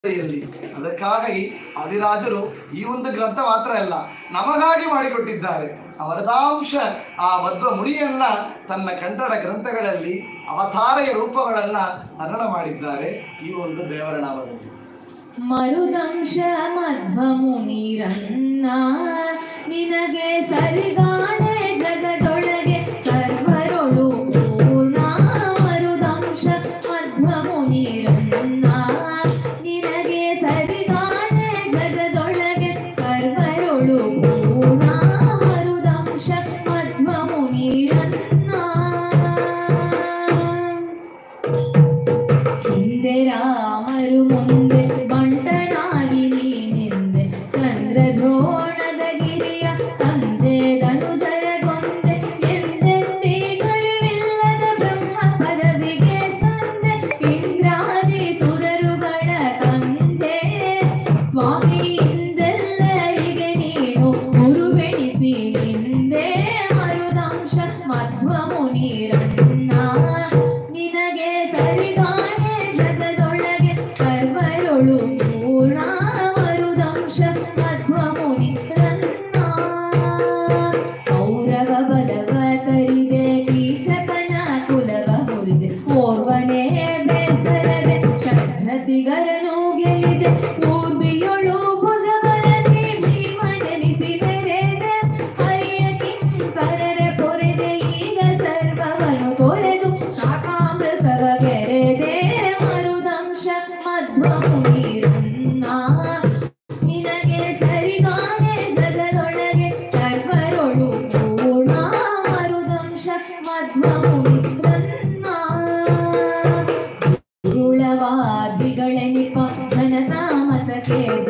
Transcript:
ಯಲ್ಲಿ ಅದಕ್ಕಾಗಿ ಆದಿರಾಜರು ಈ ಒಂದು ಗ್ರಂಥ ಮಾತ್ರ ಅಲ್ಲ ನಮಗಾಗಿ ಮಾಡಿಕೊಟ್ಟಿದ್ದಾರೆ ಅವರದಾಂಶ ಆ ಮಧ್ವ ಮುನಿಯನ್ನ ತನ್ನ ಕನ್ನಡ ಗ್ರಂಥಗಳಲ್ಲಿ ಅವತಾರೆಯ ರೂಪಗಳನ್ನ ವರ್ಣನ ಮಾಡಿದ್ದಾರೆ ಈ ಒಂದು ದೇವರ ನಾಮದಲ್ಲಿ ಮರುದಂಶ ಮಧ್ವಮುನಿರನ್ನ ನಿನಗೆ ಸರಿಗಾಣೆ ಜಗದೊಳಗೆ ಸರ್ವರೊಳು ಪೂರ್ಣ ಮರುದಂಶ ಮಧ್ವಮುನಿರನ್ನ ನಿನಗೆ ಸರಿಗಾಣೆ ಜಗದೊಳಗೆ ಸರ್ವರೊಳು ಪೂರ್ಣ ಮರುದಂಶ ಮಧ್ವಮುನಿರನ್ನ ಹಿಂದೆ ರಾಮರು ಮುಂದೆ ಬಂಟನಾಗಿ ನೀನಿಂದೆ ಚಂದ್ರದ್ರೋಣದ ಗಿರಿಯ ತಂದೆ ಧನುಜರಗೊಂದೆ ಎಂದೆಂದೇ ಕಳಿವಿಲ್ಲದ ಬ್ರಹ್ಮ ಪದವಿಗೆ ಸಂದೆ ಇಂದ್ರಾದಿ ಸುರರುಗಳ ತಂದೆ ಸ್ವಾಮಿ ಇಂದೆಲ್ಲರಿಗೆ ನೀನು ಗುರುವೆಣಿಸಿ ನಿಂದೆ ಮರುದಂಶ ಮಧ್ವ ಮುನಿರನ್ನ ನಿನಗೆ ಸರಿಗಾಣೆ ಜಗದೊಳಗೆ ಸರ್ವರೊಳು ಪೂರ್ಣ ಮರುದಂಶ ಮಧ್ವ ಮುನಿರನ್ನ ಕೌರವ ಬಲವ ತರಿದೆ ಕೀಚಕನ ಕುಲವ ಮುರಿದೆ ಓರ್ವನೇ ಬೇಸರದೆ ಶಕ್ರತಿಗರನು ಗೆಲಿದೆ ಊರ್ಬಿಯೊಳು ಭುಜಬಲನೆ ಭೀಮನೆನಿಸಿ ಮೆರೆದೆ ಹರಿಯ ಕಿಂಕರರೆ ಪೊರೆದೆ ಈಗ ಸರ್ವವನ್ನು ತೊರೆದು ಶಾಖಾಮೃತವ ಗೆರೆದೆ ಮರುದಂಶ ಮಧ್ವ ಮುನಿರನ್ನ ನಿನಗೆ ಸರಿಗಾನೆ ಜಗದೊಳಗೆ ಸರ್ವರೊಳು ಪೂರ್ಣ ಮರುದಂಶ ಮಧ್ವ ಮುನಿರನ್ನ ಉರುಳವಾದಿಗಳೆನಿಪ ಘನತಾಮಸಕ್ಕೆ